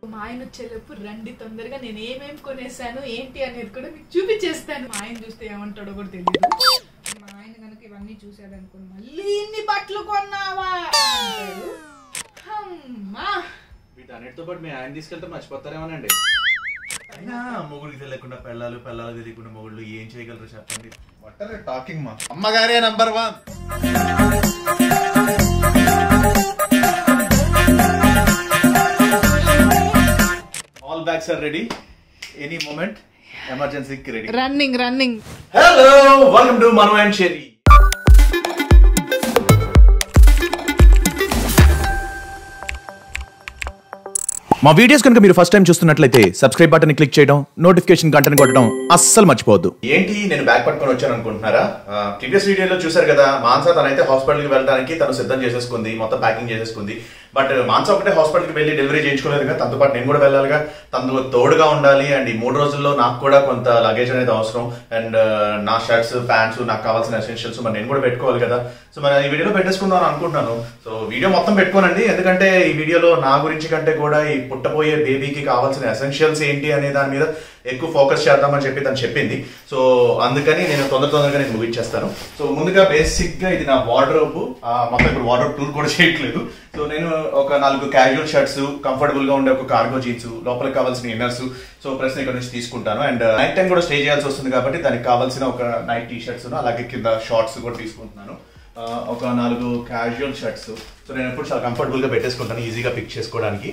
మా ఆయన వచ్చేలోపు రండి తొందరగా నేను ఏమేం కొనేసాను ఏంటి అనేది కూడా మీకు చూపించేస్తాను మా ఆయన చూస్తే ఏమంటాడో కూడా తెలియదు మా ఆయన కనుక ఇవన్నీ చూసాడు అనుకో మళ్ళీ ఇన్ని బట్టలు కొన్నావా అంటాడు అమ్మా వీటన్నిటితో పాటు మీ ఆయన తీసుకెళ్తే మర్చిపోతారేమోనండి అయినా మొగుడికి తెలియకుండా పెళ్ళాలు పెళ్ళాలు తెలియకుండా మొగుళ్ళు ఏం చేయగలరు చెప్పండి వాట్ టాకింగ్ మా అమ్మగారే number one all bags are ready any moment ఎమర్జెన్సీకి ready running running hello welcome to Manu and Sheri మా వీడియోస్ కనుక మీరు ఫస్ట్ టైం చూస్తున్నట్లయితే సబ్స్క్రైబ్ బటన్ క్లిక్ చేయడం నోటిఫికేషన్ గంటను కొట్టడం అస్సలు మర్చిపోవద్దు ఏంటి నేను బ్యాగ్ పట్టుకొని వచ్చాను అనుకుంటున్నారా ప్రీవియస్ వీడియోలో చూసారు కదా మాన్సా తనైతే హాస్పిటల్కి వెళ్ళడానికి తను సిద్ధం చేసేసుకుంది మొత్తం ప్యాకింగ్ చేసేసుకుంది బట్ మాన్సా ఒకటే హాస్పిటల్కి వెళ్ళి డెలివరీ చేయించుకోలేదు కదా తనతో పాటు నేను కూడా వెళ్ళాలిగా తనతో తోడుగా ఉండాలి అండ్ ఈ మూడు రోజుల్లో నాకు కూడా కొంత లగేజ్ అనేది అవసరం అండ్ నా షర్ట్స్ ప్యాంట్స్ నాకు కావాల్సిన ఎసెన్షియల్స్ మరి నేను కూడా పెట్టుకోవాలి కదా సో మరి ఈ వీడియోలో పెట్టేసుకుందాం అనుకుంటున్నాను సో వీడియో మొత్తం పెట్టుకోనండి ఎందుకంటే ఈ వీడియోలో నా గురించి కంటే కూడా ఈ పుట్టబోయే బేబీకి కావాల్సిన ఎసెన్షియల్స్ ఏంటి అనే దాని మీద ఎక్కువ ఫోకస్ చేద్దామని చెప్పి తను చెప్పింది సో అందుకని నేను తొందర తొందరగా నేను ముగించేస్తాను సో ముందుగా బేసిక్ గా ఇది నా వార్డ్రోబ్ మొత్తం ఇప్పుడు వార్డ్రోబ్ టూర్ కూడా చేయట్లేదు సో నేను ఒక నాలుగు క్యాజువల్ షర్ట్స్ కంఫర్టబుల్ గా ఉండే ఒక కార్గో జీన్స్ లోపలికి కావాల్సిన ఇన్నర్స్ సో ప్రశ్న ఇక్కడ నుంచి తీసుకుంటాను అండ్ నైట్ టైం కూడా స్టే చేయాల్సి వస్తుంది కాబట్టి దానికి కావాల్సిన ఒక నైట్ టీ షర్ట్స్ అలాగే కింద షార్ట్స్ కూడా తీసుకుంటున్నాను ఆ, ఒక నాలుగు క్యాజువల్ షర్ట్స్ సో నేను ఎప్పుడు చాలా కంఫర్టబుల్ గా పెట్టేసుకుంటాను ఈజీగా పిక్ చేసుకోవడానికి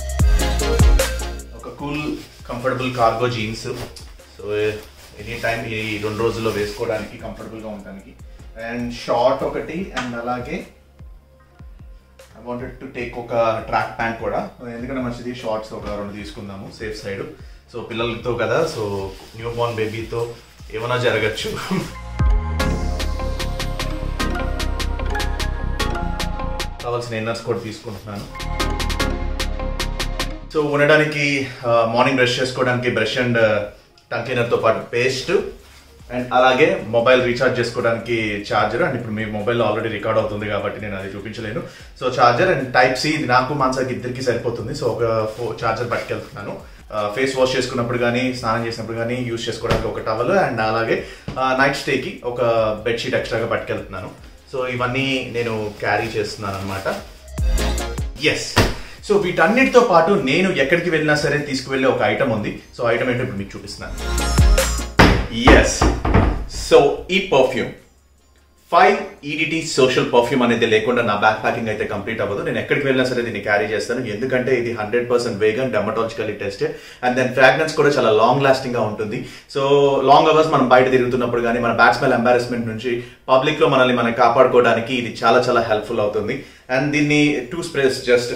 ఒక cool comfortable cargo jeans so any time ఈ రెండు రోజుల్లో వేసుకోవడానికి కంఫర్టబుల్గా ఉండడానికి అండ్ షార్ట్ ఒకటి అండ్ అలాగే ఐ వాంటెడ్ టు టేక్ ఒక ట్రాక్ ప్యాంట్ కూడా ఎందుకంటే మంచిది షార్ట్స్ ఒక రెండు తీసుకుందాము సేఫ్ సైడ్ సో పిల్లలతో కదా సో న్యూ బోర్న్ బేబీతో ఏమైనా జరగచ్చు కావాల్సిన ఇన్నర్స్ కూడా తీసుకుంటున్నాను సో ఉండడానికి మార్నింగ్ బ్రష్ చేసుకోవడానికి బ్రష్ అండ్ టంక్ తో పాటు పేస్ట్ అండ్ అలాగే మొబైల్ రీఛార్జ్ చేసుకోవడానికి ఛార్జర్ అండ్ ఇప్పుడు మీ మొబైల్ ఆల్రెడీ రికార్డ్ అవుతుంది కాబట్టి నేను అది చూపించలేను so charger and type C ఇది నాకు మాన్సాకి ఇద్దరికి సరిపోతుంది సో ఒక ఫో ఛార్జర్ పట్టుకెళ్తున్నాను ఫేస్ వాష్ చేసుకున్నప్పుడు కానీ స్నానం చేసినప్పుడు కానీ యూస్ చేసుకోవడానికి ఒక టవల్ అండ్ అలాగే నైట్ స్టేకి ఒక బెడ్షీట్ ఎక్స్ట్రాగా పట్టుకెళ్తున్నాను సో ఇవన్నీ నేను క్యారీ చేస్తున్నాను అనమాట ఎస్ సో వీటన్నిటితో పాటు నేను ఎక్కడికి వెళ్ళినా సరే తీసుకువెళ్ళే ఒక ఐటమ్ ఉంది సో ఐటమ్ ఏంటో ఇప్పుడు మీకు చూపిస్తున్నాను ఎస్ సో ఈ perfume five EDT social perfume అనేది లేకుండా నా బ్యాక్ ప్యాకింగ్ అయితే కంప్లీట్ అవ్వదు నేను ఎక్కడికి వెళ్ళినా సరే దీన్ని క్యారీ చేస్తాను ఎందుకంటే ఇది hundred percent vegan dermatologically tested and then fragrance కూడా చాలా లాంగ్ లాస్టింగ్ గా ఉంటుంది సో లాంగ్ అవర్స్ మనం బయట తిరుగుతున్నప్పుడు కానీ మన బ్యాట్ స్మెల్ ఎంబారెస్మెంట్ నుంచి పబ్లిక్ లో మనల్ని మనం కాపాడుకోవడానికి ఇది చాలా చాలా హెల్ప్ఫుల్ అవుతుంది అండ్ దీన్ని టూ స్ప్రేస్ జస్ట్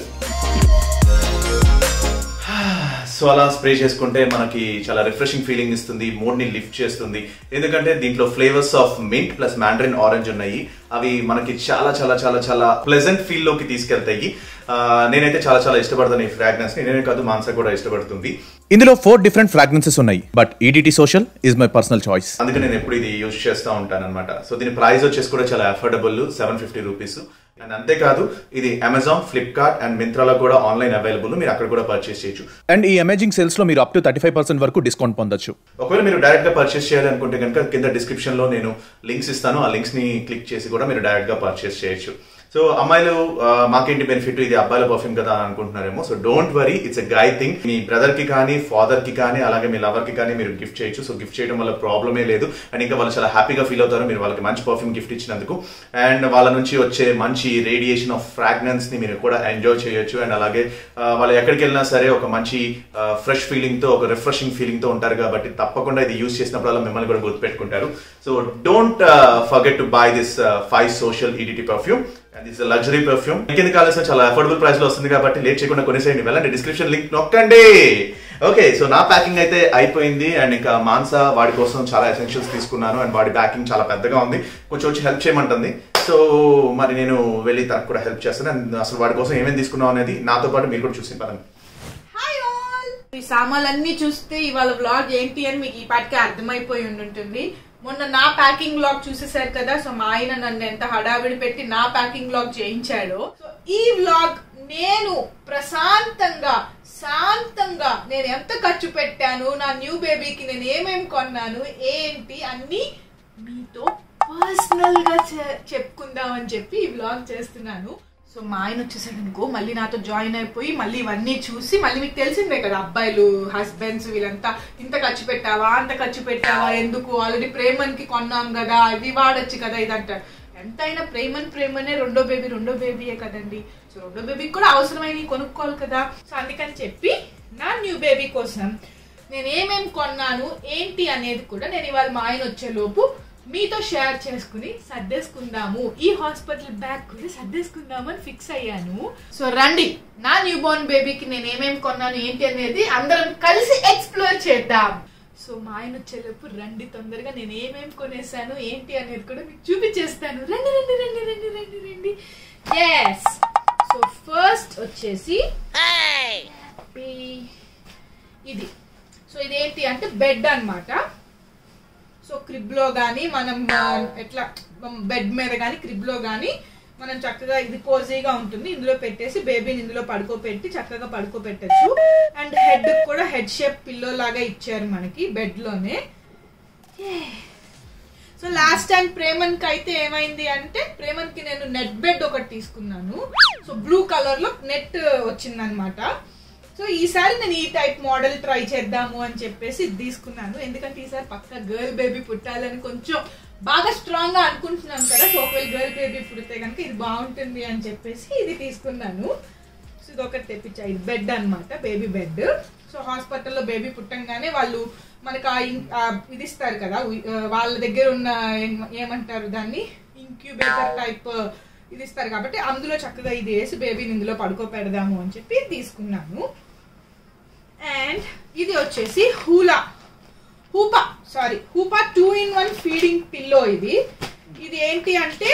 సో అలా స్ప్రే చేసుకుంటే మనకి చాలా రిఫ్రెషింగ్ ఫీలింగ్ ఇస్తుంది మూడ్ ని లిఫ్ట్ చేస్తుంది ఎందుకంటే దీంట్లో flavours of mint plus mandarin orange ఉన్నాయి అవి మనకి చాలా చాలా చాలా చాలా ప్లెజెంట్ ఫీల్ లోకి తీసుకెళ్తాయి ఆ, నేనైతే చాలా చాలా ఇష్టపడతాను ఈ ఫ్రాగ్రెన్స్ ని నేనే కాదు మాన్సా కూడా ఇష్టపడుతుంది ఇందులో ఫోర్ డిఫరెంట్ ఫ్రాగ్రెన్సెస్ ఉన్నాయి but EDT social is my personal choice అందుకే నేను ఎప్పుడు ఇది యూజ్ చేస్తూ ఉంటాను అనమాట సో దీని ప్రైస్ వచ్చేసి కూడా చాలా affordable seven fifty rupees and అంతేకాదు ఇది అమెజాన్ ఫ్లిప్కార్ట్ అండ్ మింత్రాలో కూడా ఆన్లైన్ అవైలబుల్ మీరు అక్కడ కూడా పర్చేస్ చేయొచ్చు అండ్ ఈ అమేజింగ్ సేల్స్ లో మీరు up to thirty five percent వరకు డిస్కౌంట్ పొందొచ్చు ఒకవేళ మీరు డైరెక్ట్ గా పర్చేస్ చేయాలనుకుంటే కనుక కింద డిస్క్రిప్షన్ లో నేను లింక్స్ ఇస్తాను ఆ లింక్స్ ని క్లిక్ చేసి కూడా మీరు డైరెక్ట్ గా పర్చేస్ చేయొచ్చు సో అమ్మాయిలు ఆ, మాకేంటి బెనిఫిట్ ఇది అబ్బాయిల పర్ఫ్యూమ్ కదా అనుకుంటున్నారేమో so don't worry it's a guy thing మీ బ్రదర్ కి కానీ ఫాదర్ కి కానీ అలాగే మీ లవర్ కి కానీ మీరు గిఫ్ట్ చేయొచ్చు సో గిఫ్ట్ చేయడం వల్ల ప్రాబ్లమే లేదు అండ్ ఇంకా వాళ్ళు చాలా హ్యాపీగా ఫీల్ అవుతారు మీరు వాళ్ళకి మంచి పర్ఫ్యూమ్ గిఫ్ట్ ఇచ్చినందుకు అండ్ వాళ్ళ నుంచి వచ్చే మంచి రేడియేషన్ ఆఫ్ ఫ్రాగ్రెన్స్ ని మీరు కూడా ఎంజాయ్ చేయొచ్చు అండ్ అలాగే ఆ, వాళ్ళు ఎక్కడికి వెళ్ళినా సరే ఒక మంచి ఫ్రెష్ ఫీలింగ్ తో ఒక రిఫ్రెషింగ్ ఫీలింగ్ తో ఉంటారు కాబట్టి తప్పకుండా ఇది యూస్ చేసినప్పుడల్లా మిమ్మల్ని కూడా గుర్తుపెట్టుకుంటారు so don't forget to buy this five social EDT perfume and this luxury perfume ఇంకెందుకు కావాల్సిన చాలా అఫోర్డబుల్ ప్రైస్ లో వస్తుంది కాబట్టి లేట్ చేయకుండా కొనేసేయండి వెళ్ళండి డిస్క్రిప్షన్ లింక్ నొక్కండి ఓకే సో నా ప్యాకింగ్ అయితే అయిపోయింది అండ్ ఇంకా మాన్సా వాడి కోసం చాలా ఎసెన్షియల్స్ తీసుకున్నాను అండ్ వాడి ప్యాకింగ్ చాలా పెద్దగా ఉంది కొంచెం వచ్చి హెల్ప్ చేయమంటుంది సో మరి నేను వెళ్ళి తనకు కూడా హెల్ప్ చేస్తాను అండ్ అసలు వాడి కోసం ఏమేమి తీసుకున్నాం అనేది నాతో పాటు మీరు కూడా చూసి పదండి హాయ్ ఆల్ ఈ సామాన్లన్నీ చూస్తే ఇవాళ వ్లాగ్ ఏంటి అని మీకు ఈ పాటికి అర్థమైపోయి ఉండుంటుంది మొన్న నా ప్యాకింగ్ వ్లాగ్ చూసేసారు కదా సో మా ఆయన నన్ను ఎంత హడావిడి పెట్టి నా ప్యాకింగ్ వ్లాగ్ చేయించాడు సో ఈ వ్లాగ్ నేను ప్రశాంతంగా శాంతంగా నేను ఎంత ఖర్చు పెట్టాను నా న్యూ బేబీకి నేను ఏమేమి కొన్నాను ఏంటి అన్ని మీతో పర్సనల్ గా చె- చెప్పుకుందాం అని చెప్పి ఈ వ్లాగ్ చేస్తున్నాను సో మా ఆయన వచ్చేసాడు అనుకో మళ్ళీ నాతో జాయిన్ అయిపోయి మళ్ళీ ఇవన్నీ చూసి మళ్ళీ మీకు తెలిసిందే కదా అబ్బాయిలు హస్బెండ్స్ వీళ్ళంతా ఇంత ఖర్చు పెట్టావా అంత ఖర్చు పెట్టావా ఎందుకు ఆల్రెడీ ప్రేమన్కి కొన్నాం కదా ఇది వాడొచ్చు కదా ఇది అంటారు ఎంతైనా ప్రేమన్ ప్రేమనే రెండో బేబీ రెండో బేబీయే కదండి సో రెండో బేబీకి కూడా అవసరమైనవి కొనుక్కోవాలి కదా సో అందుకని చెప్పి నా న్యూ బేబీ కోసం నేను ఏమేమి కొన్నాను ఏంటి అనేది కూడా నేను ఇవాళ మా ఆయన వచ్చే లోపు మీతో షేర్ చేసుకుని సర్దేసుకుందాము ఈ హాస్పిటల్ బ్యాగ్ కూడా సర్దేసుకుందాము అని ఫిక్స్ అయ్యాను సో రండి నా న్యూ బోర్న్ బేబీకి నేను ఏమేమి కొన్నాను ఏంటి అనేది అందరం కలిసి ఎక్స్ప్లోర్ చేద్దాం సో మా ఆయన వచ్చేలోపు రండి తొందరగా నేను ఏమేమి కొనేసాను ఏంటి అనేది కూడా మీకు చూపించేస్తాను రండి రండి రండి రండి రండి రండి ఎస్ సో ఫస్ట్ వచ్చేసి ఈ- ఇది సో ఇదేంటి అంటే బెడ్ అన్నమాట సో క్రిబ్ లో గానీ మనం ఆ, ఎట్లా బెడ్ మీద గానీ క్రిబ్ లో గానీ మనం చక్కగా ఇది కోజీగా ఉంటుంది ఇందులో పెట్టేసి బేబీని ఇందులో పడుకోబెట్టి చక్కగా పడుకోబెట్టచ్చు అండ్ హెడ్ కూడా హెడ్ షేప్ పిల్లో లాగా ఇచ్చారు మనకి బెడ్ లోనే సో లాస్ట్ టైం ప్రేమన్ కి అయితే ఏమైంది అంటే ప్రేమన్ కి నేను నెట్ బెడ్ ఒకటి తీసుకున్నాను సో బ్లూ కలర్ లో నెట్ వచ్చిందనమాట సో ఈసారి నేను ఈ టైప్ మోడల్ ట్రై చేద్దాము అని చెప్పేసి ఇది తీసుకున్నాను ఎందుకంటే ఈసారి పక్క గర్ల్ బేబీ పుట్టాలని కొంచెం బాగా స్ట్రాంగ్ గా అనుకుంటున్నాను కదా సో ఒకవేళ గర్ల్ బేబీ పుడితే కనుక ఇది బాగుంటుంది అని చెప్పేసి ఇది తీసుకున్నాను సో ఇది ఒకటి తెప్పించా ఇది బెడ్ అన్నమాట బేబీ బెడ్ సో హాస్పిటల్లో బేబీ పుట్టంగానే వాళ్ళు మనకు ఆ ఇన్- ఆ ఇది ఇస్తారు కదా ఉయ్- ఆ, వాళ్ళ దగ్గర ఉన్న ఏం- ఏమంటారు దాన్ని ఇంక్యుబేటర్ టైప్ ఇది ఇస్తారు కాబట్టి అందులో చక్కగా ఇది వేసి బేబీని ఇందులో పడుకోపెడదాము అని చెప్పి ఇది తీసుకున్నాను అండ్ ఇది వచ్చేసి hula Hoopa sorry Hoopa two in one feeding pillow ఇది ఇది ఏంటి అంటే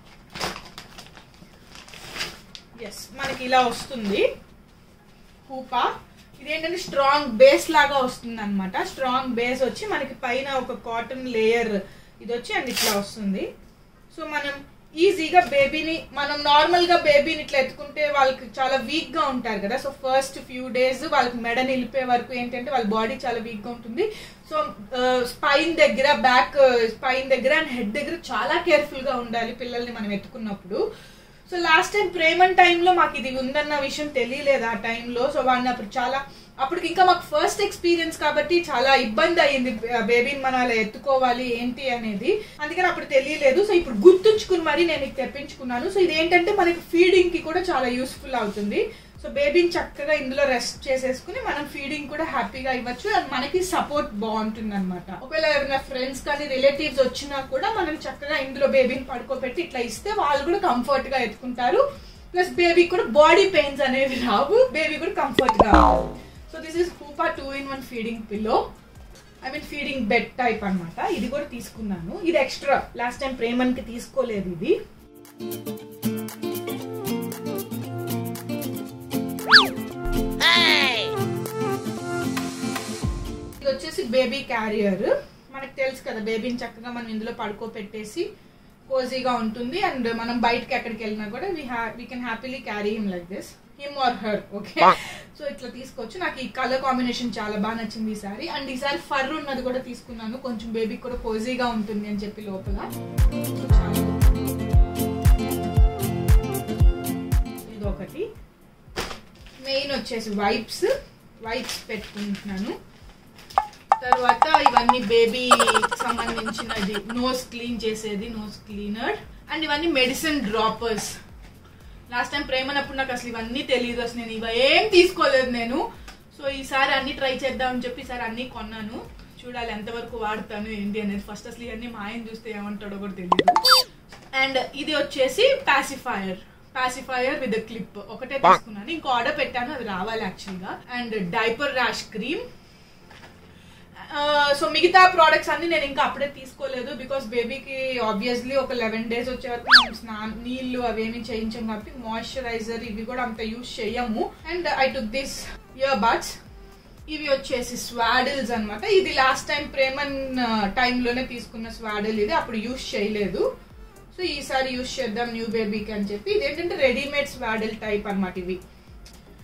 ఎస్ మనకి ఇలా వస్తుంది హూపా ఇదేంటంటే స్ట్రాంగ్ బేస్ లాగా వస్తుంది అనమాట స్ట్రాంగ్ బేస్ వచ్చి మనకి పైన ఒక కాటన్ లేయర్ ఇది వచ్చి అండ్ ఇట్లా వస్తుంది సో మనం ఈజీగా బేబీని మనం నార్మల్ గా బేబీని ఇట్లా ఎత్తుకుంటే వాళ్ళకి చాలా వీక్ గా ఉంటారు కదా సో ఫస్ట్ ఫ్యూ డేస్ వాళ్ళకి మెడ నిలిపే వరకు ఏంటంటే వాళ్ళ బాడీ చాలా వీక్ గా ఉంటుంది సో స్పైన్ దగ్గర బ్యాక్ స్పైన్ దగ్గర అండ్ హెడ్ దగ్గర చాలా కేర్ఫుల్ గా ఉండాలి పిల్లల్ని మనం ఎత్తుకున్నప్పుడు సో లాస్ట్ టైం ప్రేమన్ టైంలో మాకు ఇది ఉందన్న విషయం తెలియలేదు ఆ టైంలో సో వాడిని అప్పుడు చాలా అప్పటికి ఇంకా మాకు ఫస్ట్ ఎక్స్పీరియన్స్ కాబట్టి చాలా ఇబ్బంది అయ్యింది బేబీని మనం అలా ఎత్తుకోవాలి ఏంటి అనేది అందుకని అప్పుడు తెలియలేదు సో ఇప్పుడు గుర్తుంచుకుని మరి నేను ఇది తెప్పించుకున్నాను సో ఇది ఏంటంటే మనకి ఫీడింగ్ కి కూడా చాలా యూస్ఫుల్ అవుతుంది సో బేబీని చక్కగా ఇందులో రెస్ట్ చేసేసుకుని మనం ఫీడింగ్ కూడా హ్యాపీగా ఇవ్వచ్చు అండ్ మనకి సపోర్ట్ బాగుంటుంది అనమాట ఒకవేళ ఎవరైనా ఫ్రెండ్స్ కానీ రిలేటివ్స్ వచ్చినా కూడా మనం చక్కగా ఇందులో బేబీని పడుకోబెట్టి ఇట్లా ఇస్తే వాళ్ళు కూడా కంఫర్ట్ గా ఎత్తుకుంటారు ప్లస్ బేబీ కూడా బాడీ పెయిన్స్ అనేవి రావు బేబీ కూడా కంఫర్ట్ గా so this is Hoopa two in one feeding pillow I mean feeding bed type అన్నమాట ఇది కూడా తీసుకున్నాను ఇది ఎక్స్ట్రా లాస్ట్ టైం ప్రేమన్ కి తీసుకోలేదు ఇది ఇది వచ్చేసి బేబీ క్యారియర్ మనకు తెలుసు కదా బేబీని చక్కగా మనం ఇందులో పడుకోపెట్టేసి కోజీగా ఉంటుంది అండ్ మనం బయటకి ఎక్కడికి వెళ్ళినా కూడా we we can happily carry him like this him or her okay so ఇట్లా తీసుకోవచ్చు నాకు ఈ కలర్ కాంబినేషన్ చాలా బాగా నచ్చింది ఈసారి అండ్ ఈసారి ఫర్ ఉన్నది కూడా తీసుకున్నాను కొంచెం బేబీకి కూడా కోజీగా ఉంటుంది అని చెప్పి లోపల So, చాలా ఇది ఒకటి మెయిన్ వచ్చేసి వైప్స్ వైప్స్ పెట్టుకుంటున్నాను తర్వాత ఇవన్నీ బేబీ సంబంధించినది నోస్ క్లీన్ చేసేది నోస్ క్లీనర్ అండ్ ఇవన్నీ మెడిసిన్ డ్రాపర్స్ లాస్ట్ టైం ప్రేమనప్పుడు నాకు అసలు ఇవన్నీ తెలియదు అసలు నేను ఇవి ఏం తీసుకోలేదు నేను సో ఈసారి అన్ని ట్రై చేద్దామని చెప్పి ఈసారి అన్ని కొన్నాను చూడాలి ఎంతవరకు వాడతాను ఏంటి అనేది ఫస్ట్ అసలు ఇవన్నీ మా ఆయన చూస్తే ఏమంటాడో కూడా తెలియదు అండ్ ఇది వచ్చేసి పాసిఫైయర్ పాసిఫైయర్ విత్ క్లిప్ ఒకటే తీసుకున్నాను ఇంకో ఆర్డర్ పెట్టాను అది రావాలి యాక్చువల్ గా and diaper rash cream so మిగతా ప్రోడక్ట్స్ అన్ని నేను ఇంకా అప్పుడే తీసుకోలేదు బికాస్ బేబీకి ఆబ్వియస్లీ ఒక లెవెన్ డేస్ వచ్చే వరకు మనం స్నానం నీళ్లు అవేమి చేయించాం కాబట్టి మాయిశ్చరైజర్ ఇవి కూడా అంత యూస్ చేయము and I took this ear buds ఇవి వచ్చేసి స్వాడిల్స్ అన్నమాట ఇది లాస్ట్ టైం ప్రేమన్ టైంలోనే తీసుకున్న స్వాడిల్ ఇది అప్పుడు యూస్ చేయలేదు సో ఈసారి యూస్ చేద్దాం న్యూ బేబీకి అని చెప్పి ఇదేంటంటే రెడీమేడ్ స్వాడిల్ టైప్ అన్నమాట ఇవి సో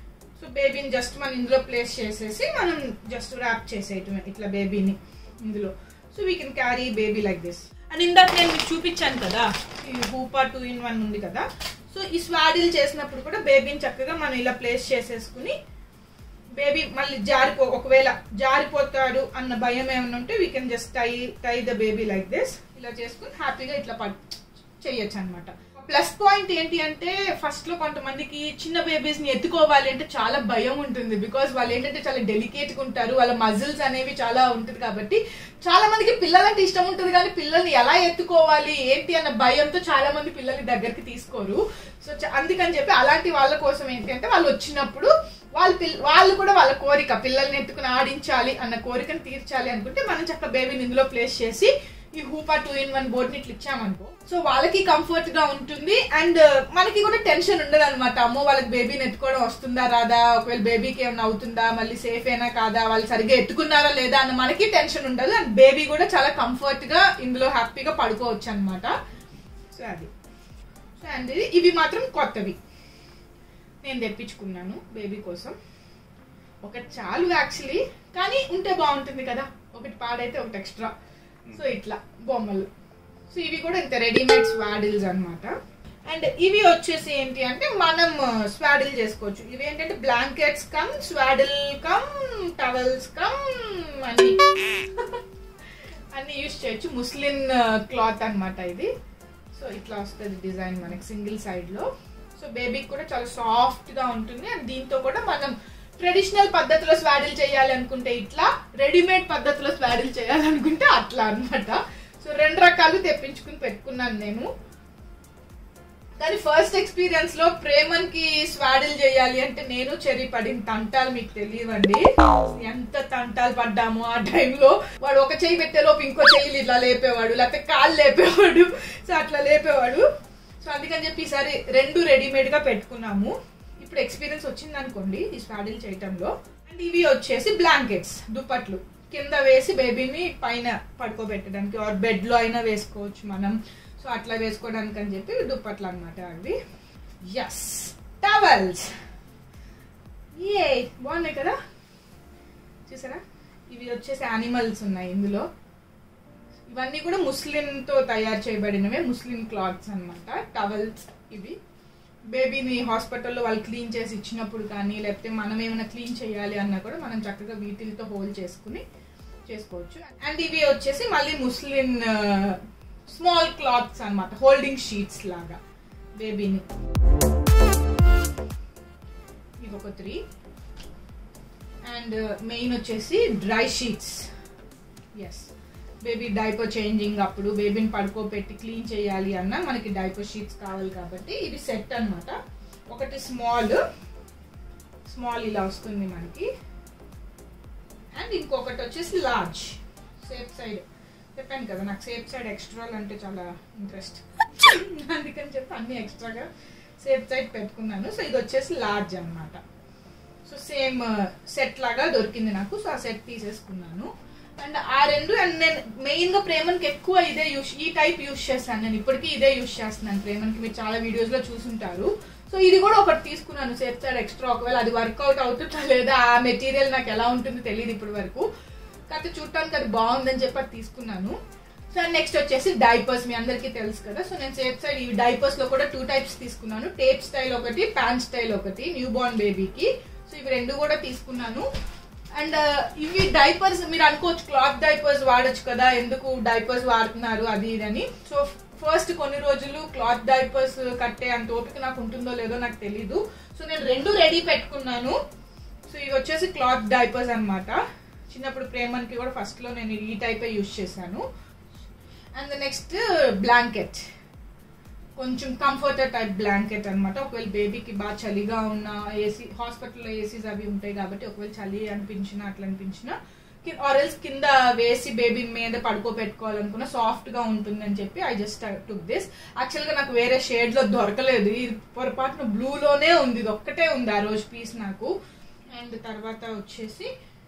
సో బేబీని జస్ట్ మనం ఇందులో ప్లేస్ చేసేసి మనం జస్ట్ ర్యాప్ చేసేయటమే ఇట్లా బేబీని ఇందులో so we can carry baby like this and ఇందాక నేను మీకు చూపించాను కదా ఈ హూపా టూ ఇన్ వన్ ఉంది కదా సో ఈ స్వాడిల్ చేసినప్పుడు కూడా బేబీని చక్కగా మనం ఇలా ప్లేస్ చేసేసుకుని బేబీ మళ్ళీ జారిపో ఒకవేళ జారిపోతాడు అన్న భయం ఏమైనా ఉంటే we can just tie tie the baby like this ఇలా చేసుకుని హ్యాపీగా ఇట్లా పడ్ చెయ్యొచ్చు అనమాట ప్లస్ పాయింట్ ఏంటి అంటే ఫస్ట్ లో కొంతమందికి చిన్న బేబీస్ ని ఎత్తుకోవాలి అంటే చాలా భయం ఉంటుంది బికాస్ వాళ్ళు ఏంటంటే చాలా డెలికేట్ గా ఉంటారు వాళ్ళ మజిల్స్ అనేవి చాలా ఉంటుంది కాబట్టి చాలా మందికి పిల్లలంటే ఇష్టం ఉంటుంది కానీ పిల్లల్ని ఎలా ఎత్తుకోవాలి ఏంటి అన్న భయంతో చాలా మంది పిల్లల్ని దగ్గరికి తీసుకోరు సో చ- అందుకని చెప్పి అలాంటి వాళ్ళ కోసం ఏంటి అంటే వాళ్ళు వచ్చినప్పుడు వాళ్ళు పిల్ల వాళ్ళు కూడా వాళ్ళ కోరిక పిల్లల్ని ఎత్తుకుని ఆడించాలి అన్న కోరికను తీర్చాలి అనుకుంటే మనం చక్క బేబీని ఇందులో ప్లేస్ చేసి ఈ Hoopa two in one board ని ఇట్లా ఇచ్చామనుకో సో వాళ్ళకి కంఫర్ట్ గా ఉంటుంది అండ్ మనకి కూడా టెన్షన్ ఉండదు అనమాట అమ్మో వాళ్ళకి బేబీని ఎత్తుకోవడం వస్తుందా రాదా ఒకవేళ బేబీకి ఏమైనా అవుతుందా మళ్ళీ సేఫ్ అయినా కాదా వాళ్ళు సరిగ్గా ఎత్తుకున్నారా లేదా అన్న మనకి టెన్షన్ ఉండదు అండ్ బేబీ కూడా చాలా కంఫర్ట్ గా ఇందులో హ్యాపీగా పడుకోవచ్చు అనమాట సో అది సో అండ్ ఇది ఇవి మాత్రం కొత్తవి నేను తెప్పించుకున్నాను బేబీ కోసం ఒకటి చాలు యాక్చువల్లీ కానీ ఉంటే బాగుంటుంది కదా ఒకటి పాడైతే ఒకటి ఎక్స్ట్రా సో ఇట్లా బొమ్మలు సో ఇవి కూడా ఇంత రెడీమేడ్ స్వాడిల్స్ అన్నమాట అండ్ ఇవి వచ్చేసి ఏంటి అంటే మనం స్వాడిల్ చేసుకోవచ్చు ఇవి ఏంటంటే blankets cum swaddle cum towels cum అన్ని అన్ని యూస్ చేయొచ్చు ముస్లిం క్లాత్ అన్నమాట ఇది సో ఇట్లా వస్తుంది డిజైన్ మనకి సింగిల్ సైడ్ లో సో బేబీకి కూడా చాలా సాఫ్ట్ గా ఉంటుంది అండ్ దీంతో కూడా మనం ట్రెడిషనల్ పద్ధతిలో స్వాడిల్ చేయాలి అనుకుంటే ఇట్లా రెడీమేడ్ పద్ధతిలో స్వాడిల్ చేయాలనుకుంటే అట్లా అన్నమాట సో రెండు రకాలు తెప్పించుకుని పెట్టుకున్నాను నేను కానీ ఫస్ట్ ఎక్స్పీరియన్స్ లో ప్రేమన్ కి స్వాడిల్ చేయాలి అంటే నేను చెరి పడిన తంటాలు మీకు తెలియవండి ఎంత తంటాలు పడ్డాము ఆ టైంలో వాడు ఒక చెయ్యి పెట్టేలోపు ఇంకో చెయ్యిలు ఇట్లా లేపేవాడు లేకపోతే కాళ్ళు లేపేవాడు సో అట్లా లేపేవాడు సో అందుకని చెప్పి ఈసారి రెండు రెడీమేడ్ గా పెట్టుకున్నాము ఇప్పుడు ఎక్స్పీరియన్స్ వచ్చింది అనుకోండి ఈ స్వాడిల్ చేయటంలో అండ్ ఇవి వచ్చేసి బ్లాంకెట్స్ దుప్పట్లు కింద వేసి బేబీని పైన పడుకోబెట్టడానికి ఆర్ బెడ్ లో అయినా వేసుకోవచ్చు మనం సో అట్లా వేసుకోవడానికి అని చెప్పి దుప్పట్లు అనమాట అవి ఎస్ టవల్స్ ఏ బాగున్నాయి కదా చూసారా ఇవి వచ్చేసి యానిమల్స్ ఉన్నాయి ఇందులో ఇవన్నీ కూడా ముస్లింతో తయారు చేయబడినవే ముస్లిం క్లాత్స్ అన్నమాట టవల్స్ ఇవి బేబీని హాస్పిటల్లో వాళ్ళు క్లీన్ చేసి ఇచ్చినప్పుడు కానీ లేకపోతే మనం ఏమైనా క్లీన్ చేయాలి అన్నా కూడా మనం చక్కగా వీటిలతో హోల్డ్ చేసుకుని చేసుకోవచ్చు అండ్ ఇవి వచ్చేసి మళ్ళీ ముస్లిం స్మాల్ క్లాత్స్ అన్నమాట హోల్డింగ్ షీట్స్ లాగా బేబీని ఇవి ఒక త్రీ అండ్ మెయిన్ వచ్చేసి dry sheets yes baby diaper changing అప్పుడు బేబీని పడుకోబెట్టి క్లీన్ చేయాలి అన్న మనకి డైపర్ షీట్స్ కావాలి కాబట్టి ఇది సెట్ అన్నమాట ఒకటి స్మాల్ స్మాల్ ఇలా వస్తుంది మనకి అండ్ ఇంకొకటి వచ్చేసి లార్జ్ సేఫ్ సైడ్ చెప్పాను కదా నాకు సేఫ్ సైడ్ ఎక్స్ట్రా అంటే చాలా ఇంట్రెస్ట్ అందుకని చెప్పి అన్ని ఎక్స్ట్రాగా సేఫ్ సైడ్ పెట్టుకున్నాను సో ఇది వచ్చేసి లార్జ్ అన్నమాట సో సేమ్ సెట్ లాగా దొరికింది నాకు సో ఆ సెట్ తీసేసుకున్నాను అండ్ ఆ రెండు అండ్ నేను మెయిన్ గా ప్రేమన్కి ఎక్కువ ఇదే యూస్ ఈ టైప్ యూస్ చేస్తాను నేను ఇప్పటికీ ఇదే యూస్ చేస్తున్నాను ప్రేమన్కి మీరు చాలా వీడియోస్ లో చూసుంటారు సో ఇది కూడా ఒకటి తీసుకున్నాను సేఫ్ సైడ్ ఎక్స్ట్రా ఒకవేళ అది వర్కౌట్ అవుతుందా లేదా ఆ మెటీరియల్ నాకు ఎలా ఉంటుందో తెలియదు ఇప్పటి వరకు కాకపోతే చూడటానికి అది బాగుందని చెప్పి అది తీసుకున్నాను సో నెక్స్ట్ వచ్చేసి డైపర్స్ మీ అందరికీ తెలుసు కదా సో నేను సేఫ్ సైడ్ ఈ డైపర్స్ లో కూడా టూ టైప్స్ తీసుకున్నాను టేప్ స్టైల్ ఒకటి ప్యాంట్ స్టైల్ ఒకటి న్యూ బోర్న్ బేబీకి సో ఇవి రెండు కూడా తీసుకున్నాను అండ్ ఇవి డైపర్స్ మీరు అనుకోవచ్చు క్లాత్ డైపర్స్ వాడొచ్చు కదా ఎందుకు డైపర్స్ వాడుతున్నారు అది ఇది అని సో ఫస్ట్ కొన్ని రోజులు క్లాత్ డైపర్స్ కట్టే అంత ఓపిక నాకు ఉంటుందో లేదో నాకు తెలీదు సో నేను రెండు రెడీ పెట్టుకున్నాను సో ఇవి వచ్చేసి క్లాత్ డైపర్స్ అన్నమాట చిన్నప్పుడు ప్రేమన్కి కూడా ఫస్ట్ లో నేను ఈ టైపే యూస్ చేశాను అండ్ నెక్స్ట్ బ్లాంకెట్ కొంచెం కంఫర్టర్ టైప్ బ్లాంకెట్ అన్నమాట ఒకవేళ బేబీకి బాగా చలిగా ఉన్న ఏసీ హాస్పిటల్లో ఏసీస్ అవి ఉంటాయి కాబట్టి ఒకవేళ చలి అనిపించినా అట్లా అనిపించినా ఆరెల్స్ కింద వేసి బేబీ మీద పడుకోబెట్టుకోవాలనుకున్న సాఫ్ట్ గా ఉంటుందని చెప్పి I just took this actual గా నాకు వేరే షేడ్ లో దొరకలేదు ఇది పొరపాటున బ్లూ లోనే ఉంది ఇది ఒక్కటే ఉంది ఆ రోజు పీస్ నాకు అండ్ తర్వాత వచ్చేసి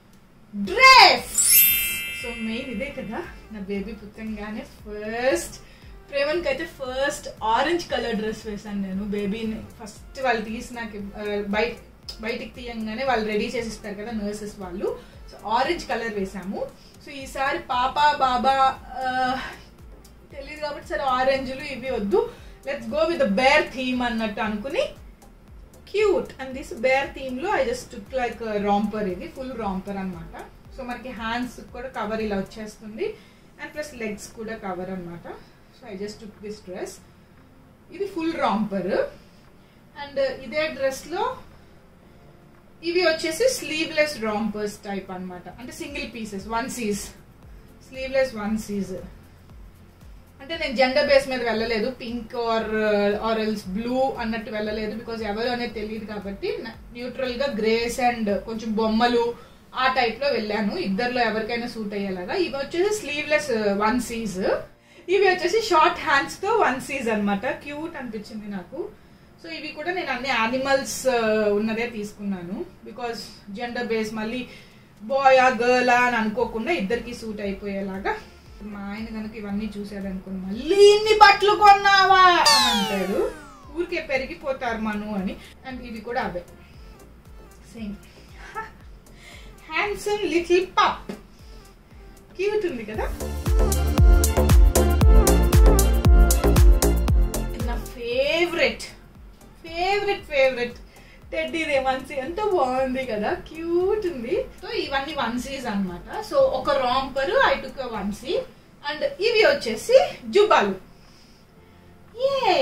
డ్రెస్ సో మెయిన్ ఇదే కదా నా బేబీ పుట్టంగానే ఫస్ట్ ప్రేమన్కి అయితే ఫస్ట్ ఆరెంజ్ కలర్ డ్రెస్ వేసాను నేను బేబీని ఫస్ట్ వాళ్ళు తీసి నాకు ఆ, బయట బయటికి తీయంగానే వాళ్ళు రెడీ చేసి ఇస్తారు కదా నర్సెస్ వాళ్ళు సో ఆరెంజ్ కలర్ వేసాము సో ఈసారి పాప బాబా ఆ, తెలియదు కాబట్టి సరే ఆరెంజ్లు ఇవి వద్దు let's go with bear theme అన్నట్టు అనుకుని cute and this bear theme లో I just took like romper ఇది ఫుల్ రాంపర్ అన్నమాట సో మనకి హ్యాండ్స్ కూడా కవర్ ఇలా వచ్చేస్తుంది అండ్ ప్లస్ లెగ్స్ కూడా కవర్ అన్నమాట so I just took this dress ఇది ఫుల్ రాంపర్ అండ్ ఇదే డ్రెస్ లో ఇవి వచ్చేసి స్లీవ్లెస్ రాంపర్స్ టైప్ అన్నమాట అంటే single pieces onesies sleeveless onesies అంటే నేను జెండర్ బేస్ మీద వెళ్ళలేదు pink or or else blue అన్నట్టు వెళ్ళలేదు బికాజ్ ఎవరు అనేది తెలియదు కాబట్టి న్యూట్రల్ గా గ్రేస్ అండ్ కొంచెం బొమ్మలు ఆ టైప్ లో వెళ్ళాను ఇద్దరిలో ఎవరికైనా సూట్ అయ్యేలాగా ఇవి వచ్చేసి స్లీవ్లెస్ వన్ సీజ్ ఇవి వచ్చేసి షార్ట్ హ్యాండ్స్ తో వన్ సీజ్ అన్నమాట క్యూట్ అనిపించింది నాకు సో ఇవి కూడా నేను అన్ని యానిమల్స్ ఉన్నదే తీసుకున్నాను బికాజ్ జెండర్ బేస్ మళ్ళీ బాయ్ ఆ గర్ల్ అని అనుకోకుండా ఇద్దరికి సూట్ అయిపోయేలాగా మా ఆయన కనుక ఇవన్నీ చూసాడు అనుకుని మళ్ళీ ఇన్ని బట్టలు కొన్నావా అని అంటాడు ఊరికే పెరిగిపోతారు మను అని అండ్ ఇవి కూడా అవే same handsome little pup cute ఉంది కదా నా favourite favourite favourite teddy the onesie ఎంత బాగుంది కదా క్యూట్ ఉంది సో ఇవన్నీ వన్సీస్ అన్నమాట సో ఒక romper I took onesie and ఇవి వచ్చేసి జుబ్బాలు ఏ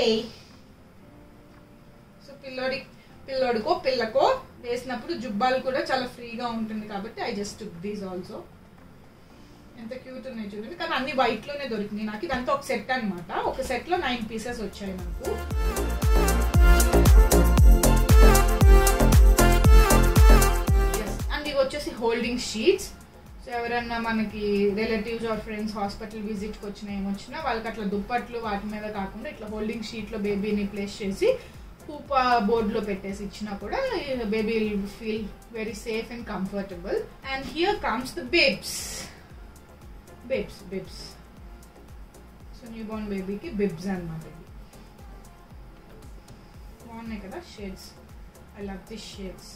సో పిల్లోడి పిల్లోడికో పిల్లకో వేసినప్పుడు జుబ్బాలు కూడా చాలా ఫ్రీగా ఉంటుంది కాబట్టి I just took these also ఎంత క్యూట్ ఉన్నాయి చూడండి కానీ అన్ని వైట్ లోనే దొరికినాయి నాకు ఇదంతా ఒక సెట్ అన్నమాట ఒక సెట్ లో నైన్ పీసెస్ వచ్చాయి నాకు అండ్ ఇవి వచ్చేసి హోల్డింగ్ షీట్స్ సో ఎవరన్నా మనకి రిలేటివ్స్ ఆర్ ఫ్రెండ్స్ హాస్పిటల్ విజిట్కి వచ్చినా ఏమొచ్చినా వాళ్ళకి అట్లా దుప్పట్లు వాటి మీద కాకుండా ఇట్లా హోల్డింగ్ షీట్లో బేబీని ప్లేస్ చేసి పూపా బోర్డ్లో పెట్టేసి ఇచ్చినా కూడా baby will feel very safe and comfortable and here comes the babes babes babes so newborn బేబీకి బిబ్స్ అనమాట ఇవి బాగున్నాయి కదా shades I love this shades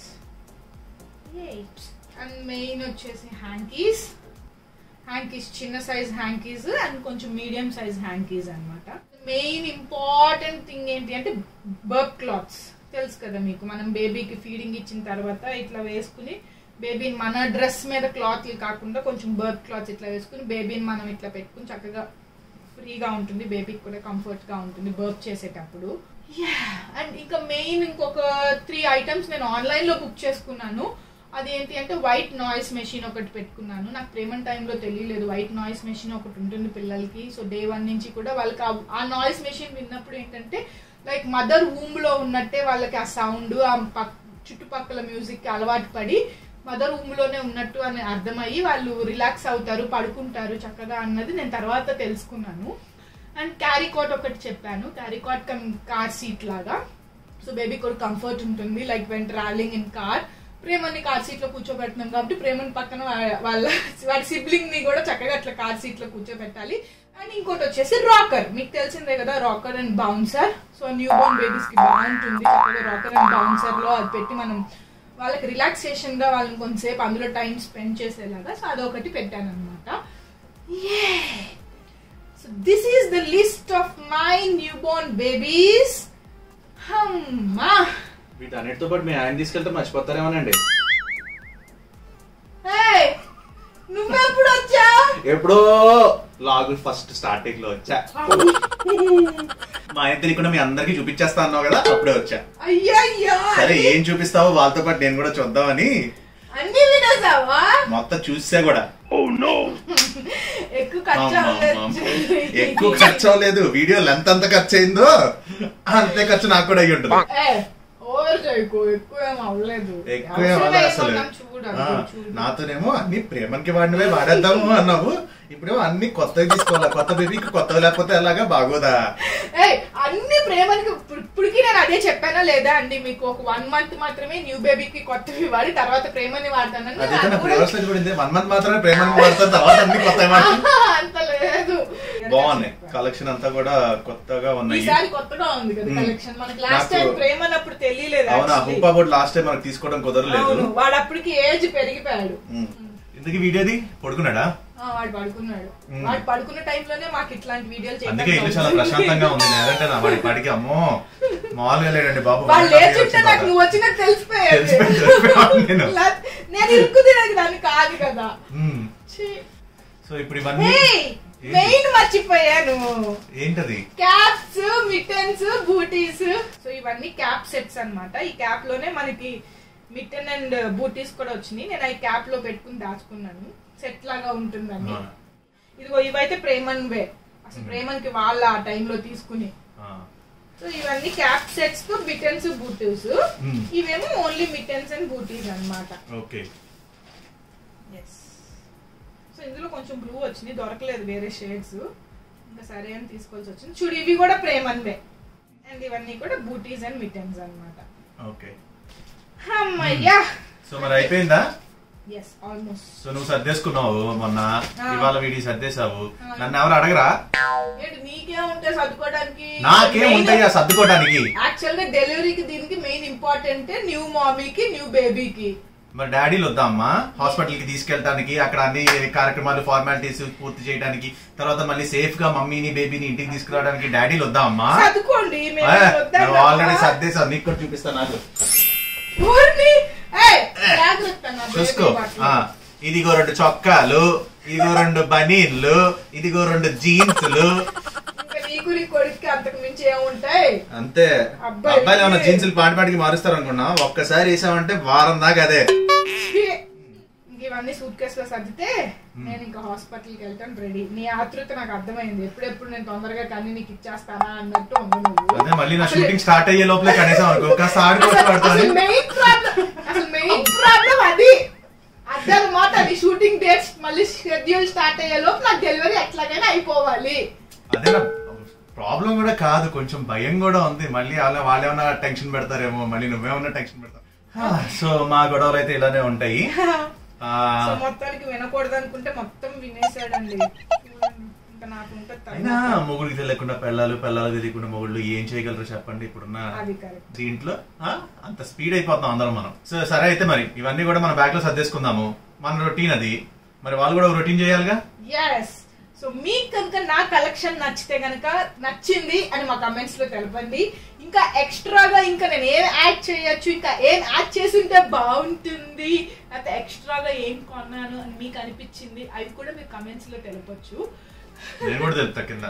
and main వచ్చేసి హ్యాంకీస్ హ్యాంకీస్ చిన్న సైజ్ హ్యాంకీస్ అండ్ కొంచెం మీడియం సైజ్ హ్యాంకీస్ అన్నమాట main important thing ఏంటి అంటే బర్బ్ క్లాత్స్ తెలుసు కదా మీకు మనం బేబీకి ఫీడింగ్ ఇచ్చిన తర్వాత ఇట్లా వేసుకుని బేబీని మన డ్రెస్ మీద క్లాత్లు కాకుండా కొంచెం బర్బ్ క్లాత్స్ ఇట్లా వేసుకుని బేబీని మనం ఇట్లా పెట్టుకుని చక్కగా ఫ్రీగా ఉంటుంది బేబీకి కూడా కంఫర్ట్ గా ఉంటుంది బర్బ్ చేసేటప్పుడు అండ్ ఇంకా మెయిన్ ఇంకొక త్రీ ఐటమ్స్ నేను ఆన్లైన్ లో బుక్ చేసుకున్నాను అదేంటి అంటే వైట్ నాయిస్ మెషిన్ ఒకటి పెట్టుకున్నాను నాకు ప్రేమన్ టైంలో తెలియలేదు వైట్ నాయిస్ మెషిన్ ఒకటి ఉంటుంది పిల్లలకి సో డే వన్ నుంచి కూడా వాళ్ళకి ఆ- ఆ నాయిస్ మెషిన్ విన్నప్పుడు ఏంటంటే లైక్ మదర్ వూమ్ లో ఉన్నట్టే వాళ్ళకి ఆ సౌండ్ ఆ పక్ చుట్టుపక్కల మ్యూజిక్ కి అలవాటు పడి మదర్ రూమ్ లోనే ఉన్నట్టు అని అర్థమయ్యి వాళ్ళు రిలాక్స్ అవుతారు పడుకుంటారు చక్కగా అన్నది నేను తర్వాత తెలుసుకున్నాను అండ్ క్యారీ కోట్ ఒకటి చెప్పాను carry cot cum car seat లాగా సో బేబీ కూడా కంఫర్ట్ ఉంటుంది like when travelling in car ప్రేమని కార్ సీట్ లో కూర్చోబెడుతున్నాం కాబట్టి ప్రేమని పక్కన వా- వాళ్ళ వాడి సిబ్లింగ్ ని కూడా చక్కగా అట్లా కార్ సీట్ లో కూర్చోబెట్టాలి అండ్ ఇంకోటి వచ్చేసి రాకర్ మీకు తెలిసిందే కదా rocker and bouncer so newborn babies కి బాగుంటుంది చక్కగా రాకర్ అండ్ బౌన్సర్ లో అది పెట్టి మనం వాళ్ళకి రిలాక్సేషన్ గా వాళ్ళని కొంతసేపు అందులో టైం స్పెండ్ చేసేలాగా సో అదొకటి పెట్టాను అనమాట so this is the list of my newborn babies హమ్మా వీటన్నిటితో పాటు మీ ఆయన తీసుకెళ్తే మర్చిపోతారేమోనండి Hey, నువ్వెప్పుడు వచ్చా ఎప్పుడో లాగు ఫస్ట్ స్టార్టింగ్ లో వచ్చా మా ఆయన కూడా మీ అందరికి చూపించేస్తా అన్నావు కదా అప్పుడే వచ్చా అయ్యయ్యో సరే ఏం చూపిస్తావో వాళ్ళతో పాటు నేను కూడా చూద్దామని అన్ని వినేసావా మొత్తం చూసా కూడా ఎక్కువ ఖర్చు అమ్మా, అవ్వలేదు. అమ్మా. ఎక్కువ ఖర్చు అవ్వలేదు వీడియో లెంత్ ఎంత ఖర్చు అయిందో అంతే ఖర్చు నాకు కూడా అయ్యి ఉంటుంది ఏ, ఓవర్ చేయకు ఎక్కువ ఏం అవ్వలేదు ఎక్కువ ఏం అవ్వలేదు అసలు అవసరమే మనం చూడు ఆ, అదిగో చూడు. నాతోనేమో అన్ని ప్రేమకి వాడినవే వాడేద్దాము అన్నావు ఇప్పుడేమో అన్ని కొత్తవి తీసుకోవాలి కొత్త బేబీకి కొత్తవి లేకపోతే ఎలాగా బాగోదా ఏయ్, అన్ని ప్రేమకి ఇప్పుడు- ఇప్పటికి నేను అదే చెప్పానా లేదా అండి మీకు ఒక వన్ మంత్ మాత్రమే న్యూ బేబీకి కొత్తవి వాడి తర్వాత ప్రేమని వాడతానని అదైతే నా అది కూడా- ప్రేమస్ లో చూడింది వన్ మంత్ మాత్రమే ప్రేమని వాడతాను తర్వాత అన్ని కొత్తవి వాడతాను ఆహా, అంత లేదు బాగున్నాయి కలెక్షన్ అంతా కూడా కొత్తగా ఉన్నాయి ఈసారి కొత్తగా ఉంది కదా మ్మ్. కలెక్షన్ మనకి లాస్ట్ టైం నాకు- ప్రేమ అన్నప్పుడు తెలియలేదు అవునా actually. Hoopa board last time మనకు తీసుకోవడం కుదరలేదు అవును వాడు అప్పటికి ఏజ్ పెరిగిపోయాడు ఉమ్. ఇంతకీ వీడియోది పడుకున్నాడా ఆ, వాడు పడుకున్నాడు మ్మ్. వాడు పడుకున్న టైంలోనే మాకు ఇట్లాంటి వీడియోలు అందుకే ఇల్లు చాలా ప్రశాంతంగా ఉంది లేదంటే నా వాడి పాటికి అమ్మో మామూలుగా లేడండి బాబు వాళ్ళు వాడి లేచుంటే వచ్చిన నాకు బాధ. నువ్వు వచ్చినట్టు తెలిసిపోయేది తెలిసిపోయింది, తెలిసిపోయాను నేను. లా- నేను ఇరుక్కు తినేది దాన్ని కాదు కదా ఉమ్. ఛీ. సో ఇప్పుడు ఇవన్నీ ఏయ్, ఏంటి? మెయిన్ మర్చిపోయాను ఏంటది క్యాప్స్ మిట్టన్స్ బూటీస్ సో ఇవన్నీ క్యాప్ సెట్స్ అన్నమాట ఈ క్యాప్ లోనే మనకి మిట్టన్ అండ్ బూటీస్ కూడా వచ్చినాయి నేను ఈ క్యాప్ లో పెట్టుకుని దాచుకున్నాను సెట్ లాగా ఉంటుందని ఆ. ఇదిగో ఇవైతే ప్రేమన్ వే అసలు ప్రేమన్ కి వాళ్ళ ఆ టైంలో తీసుకుని ఆ. సో ఇవన్నీ క్యాప్ సెట్స్ తో మిట్టన్స్ బూటీస్ Hmm. ఇవేమో ఓన్లీ మిట్టన్స్ అండ్ బూటీస్ అన్నమాట ఓకే ఎస్ సో ఇందులో కొంచెం బ్లూ వచ్చింది దొరకలేదు వేరే షేడ్స్ ఇంకా సరే అని తీసుకోవాల్సి వచ్చింది చూడు ఇవి కూడా ప్రేమన్వే అండ్ ఇవన్నీ కూడా బూటీస్ అండ్ మిటన్స్ అన్నమాట ఓకే అమ్మయ్యా సో మరి అయిపోయిందా ఎస్ ఆల్మోస్ట్ సో నువ్వు సర్దేసుకున్నావు మొన్న ఆ. ఇవాళ వీడియో సర్దేశావు ఆ. నన్ను ఎవరు అడగరా ఏంటి నీకే ఉంటాయి సర్దుకోవడానికి నాకేం ఉంటాయా సర్దుకోవడానికి యాక్చువల్ గా డెలివరీకి దీనికి మెయిన్ ఇంపార్టెంట్ న్యూ మామీకి న్యూ బేబీకి మరి డాడీలు వద్దామా హాస్పిటల్ కి తీసుకెళ్ళడానికి అక్కడ అన్ని కార్యక్రమాలు ఫార్మాలిటీస్ పూర్తి చేయడానికి తర్వాత మళ్ళీ సేఫ్ గా మమ్మీని బేబీని ఇంటికి తీసుకురావడానికి డాడీలు వద్దా అమ్మా సర్దుకోండి మేము వద్దాం ఆల్రెడీ సర్దేశాను నీకు కూడా చూపిస్తాను నాకు ఊరిని ఏయ్, జాగ్రత్త నా baby చూసుకో బట్టలు. ఆ, ఇదిగో రెండు చొక్కాలు ఇదిగో రెండు బనీన్లు ఇదిగో రెండు జీన్స్లు ఇంకా నీకు నీ కొడుక్కి అంతకు మించి ఏముంటాయి అంతే అబ్బాయి. అబ్బాయిలు ఏమన్నా జీన్సులు పాటి పాటికి మారుస్తారు అనుకున్నా ఒక్కసారి వేసామంటే వారం దాకా అదే ఇంక ఇవన్నీ సూట్ కేసు లో సర్దితే నేను ఇంకా హాస్పిటల్ కి వెళ్తాను రెడీ నీ ఆతృత నాకు అర్థమైంది ఎప్పుడెప్పుడు నేను తొందరగా కన్నీ నీకు ఇచ్చేస్తానా అన్నట్టు ఉంది నువ్వు అదే మళ్ళీ నా అసలు- షూటింగ్ స్టార్ట్ అయ్యే లోపలే కనీసం అనుకో కాస్త ఆడుకోవచ్చు అసలు పడుతుంది మెయిన్ ప్రాబ్లం అసలు మెయిన్ ప్రాబ్లం అది అదనమాట అది షూటింగ్ డేట్స్ మళ్ళీ షెడ్యూల్ స్టార్ట్ అయ్యే లోపు నాకు డెలివరీ ఎట్లాగైనా అయిపోవాలి అదే నా ప్రాబ్లం కూడా కాదు కొంచెం భయం కూడా ఉంది మళ్ళీ వాళ్ళ వాళ్ళేమన్నా టెన్షన్ పెడతారేమో మళ్ళీ నువ్వేమన్నా టెన్షన్ పెడతావు సో మా గొడవలు అయితే ఇలానే ఉంటాయి ఆ, సో మొత్తానికి వినకూడదు అనుకుంటే మొత్తం వినేసాడండి ఇంకా నాకు ఉంటుంది అయినా తర్వాత. మొగుడికి తెలియకుండా పెళ్ళాలు పెళ్ళాలు తెలియకుండా మొగుళ్ళు ఏం చేయగలరు చెప్పండి ఇప్పుడున్న అది కరెక్ట్ దీంట్లో ఆ, అంత స్పీడ్ అయిపోతాం అందరం మనం సో సరే అయితే మరి ఇవన్నీ కూడా మన బ్యాగ్ లో సర్దేసుకుందాము మన రొటీన్ అది మరి వాళ్ళు కూడా రొటీన్ చేయాలిగా ఎస్ సో మీకు కనుక నా కలెక్షన్ నచ్చితే కనుక నచ్చింది అని మా కమెంట్స్ లో తెలపండి ఇంకా ఎక్స్ట్రాగా ఇంకా నేను ఏం యాడ్ చేయొచ్చు ఇంకా ఏం యాడ్ చేసి ఉంటే బాగుంటుంది లేకపోతే ఎక్స్ట్రాగా ఏం కొన్నాను అని మీకు అనిపించింది అవి కూడా మీరు కమెంట్స్ లో తెలపొచ్చు నేను కూడా తెలుపుతా కింద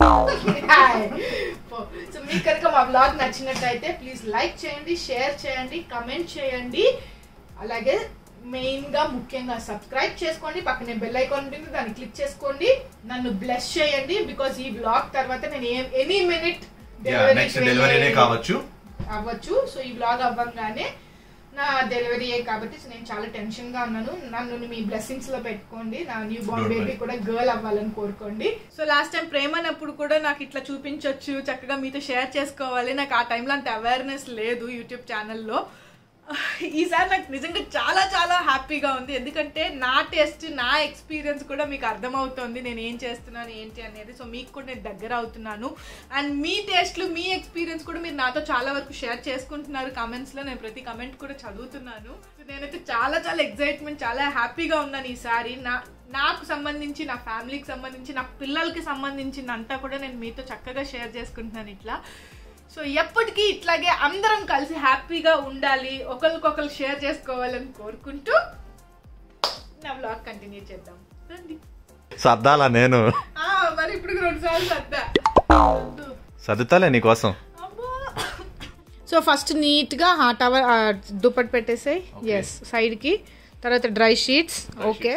సో మీకు కనుక మా బ్లాగ్ నచ్చినట్టయితే ప్లీజ్ లైక్ చేయండి షేర్ చేయండి కమెంట్ చేయండి అలాగే మెయిన్ గా ముఖ్యంగా సబ్స్క్రైబ్ చేసుకోండి పక్కనే బెల్ ఐకాన్ ఉంటుంది దాన్ని క్లిక్ చేసుకోండి నన్ను బ్లెస్ చేయండి బికాస్ ఈ బ్లాగ్ తర్వాత నేను ఎనీ మినిట్ నెక్స్ట్ డెలివరీనే కావచ్చు అవ్వచ్చు సో ఈ బ్లాగ్ అవ్వగానే నా డెలివరీ కాబట్టి సో నేను చాలా టెన్షన్ గా ఉన్నాను నన్ను మీ బ్లెస్సింగ్స్ లో పెట్టుకోండి నా newborn Don't baby worry. కూడా గర్ల్ అవ్వాలని కోరుకోండి సో లాస్ట్ టైం ప్రేమ అన్నప్పుడు కూడా నాకు ఇట్లా చూపించొచ్చు చక్కగా మీతో షేర్ చేసుకోవాలి నాకు ఆ టైంలో అంత అవేర్నెస్ లేదు యూట్యూబ్ ఛానల్లో ఈసారి నాకు నిజంగా చాలా చాలా హ్యాపీగా ఉంది ఎందుకంటే నా టేస్ట్ నా ఎక్స్పీరియన్స్ కూడా మీకు అర్థమవుతుంది నేను ఏం చేస్తున్నాను ఏంటి అనేది సో మీకు కూడా నేను దగ్గర అవుతున్నాను అండ్ మీ టేస్ట్లు మీ ఎక్స్పీరియన్స్ కూడా మీరు నాతో చాలా వరకు షేర్ చేసుకుంటున్నారు కామెంట్స్లో నేను ప్రతి కమెంట్ కూడా చదువుతున్నాను సో నేనైతే చాలా చాలా ఎగ్జైట్మెంట్ చాలా హ్యాపీగా ఉన్నాను ఈసారి నా నాకు సంబంధించి నా ఫ్యామిలీకి సంబంధించి నా పిల్లలకి సంబంధించిన అంతా కూడా నేను మీతో చక్కగా షేర్ చేసుకుంటున్నాను ఇట్లా సో ఎప్పటికీ ఇట్లాగే అందరం కలిసి హ్యాపీగా ఉండాలి ఒకరికొకరు షేర్ చేసుకోవాలని కోరుకుంటూ నా బ్లాగ్ కంటిన్యూ చేద్దాం రండి సర్దాలా నేను ఆ, మరి ఇప్పుడు రెండు సార్లు సర్దా సర్దుతాలే నీకోసం సో ఫస్ట్ నీట్గా ఆ టవర్ దుప్పటి పెట్టేసాయి Okay. ఎస్ సైడ్కి తర్వాత డ్రై షీట్స్ ఓకే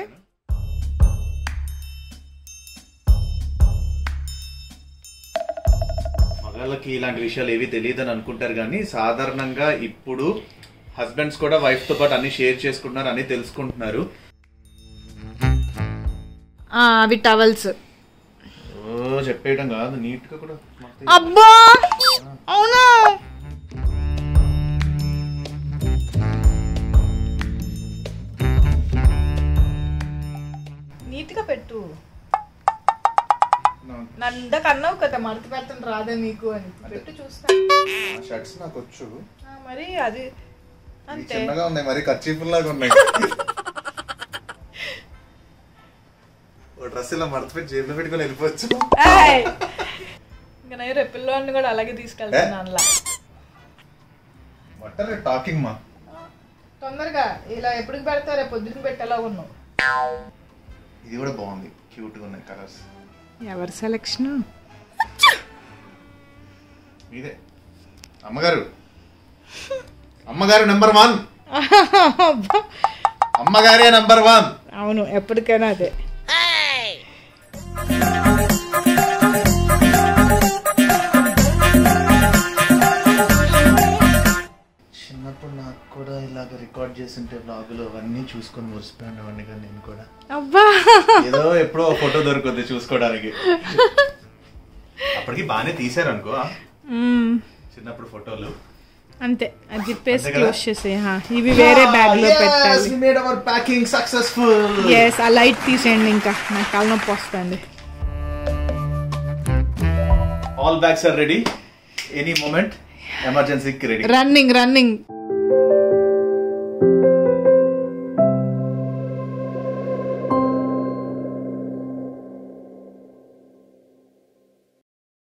మగాళ్ళకి ఇలాంటి విషయాలు ఏవి తెలియదని అనుకుంటారు కానీ సాధారణంగా ఇప్పుడు హస్బెండ్స్ కూడా వైఫ్ తో పాటు అన్ని షేర్ చేసుకుంటున్నారు అన్ని తెలుసుకుంటున్నారు అవి టవల్స్ ఓ చెప్పేయడం కాదు నీట్ గా కూడా అబ్బా అవునా నీట్గా పెట్టు నందకు అన్నావు కదా మడత పెట్టడం రాదా మీకు అని పెట్టు చూస్తా షర్ట్స్ నాకు వచ్చు ఆ, మరి అది ఇవి అంతే చిన్నగా ఉన్నాయి మరి ఖర్చీపుల్ లాగా ఉన్నాయి ఓ డ్రెస్ ఇలా మడత పెట్టి జేబులో పెట్టుకొని వెళ్ళిపోవచ్చు ఏయ్! ఇంకా నేను రేపు పిల్లోడిని కూడా అలాగే తీసుకెళ్తాను అలా వాట్ ఆర్ టాకింగ్ మా తొందరగా ఇలా ఎప్పటికి పెడతావు రేపు పొద్దున పెట్టేలా ఉన్నావు ఇది కూడా బాగుంది క్యూట్ గా ఉన్నాయి కలర్స్ ఎవరి సెలక్షన్ ఇదే అమ్మగారు అమ్మగారు నెంబర్ వన్ అమ్మగారే నెంబర్ వన్ అవును ఎప్పటికైనా అదే చిన్నప్పుడు నాకు కూడా ఇలాగ రికార్డ్ చేస్తుంటే బ్లాగులు అవన్నీ చూసుకొని మురిసిపోయాను అవన్నీ కానీ నేను కూడా అబ్బా ఏదో ఎప్పుడో ఫోటో దొరుకుద్ది చూసుకోవడానికి అప్పటికి బాగానే తీసారు అనుకో మ్మ్. చిన్నప్పుడు ఫోటోలు అంతే అది జిప్పేసి అంతే కదా? క్లోజ్ చేసే ఇవి వేరే బ్యాగ్ లో పెట్టాలి made our packing successful yes ఆ లైట్ తీసేయండి ఇంకా నాకు తలనొప్పి వస్తుంది all bags are ready any moment ఎమర్జెన్సీకి రెడీ రన్నింగ్ రన్నింగ్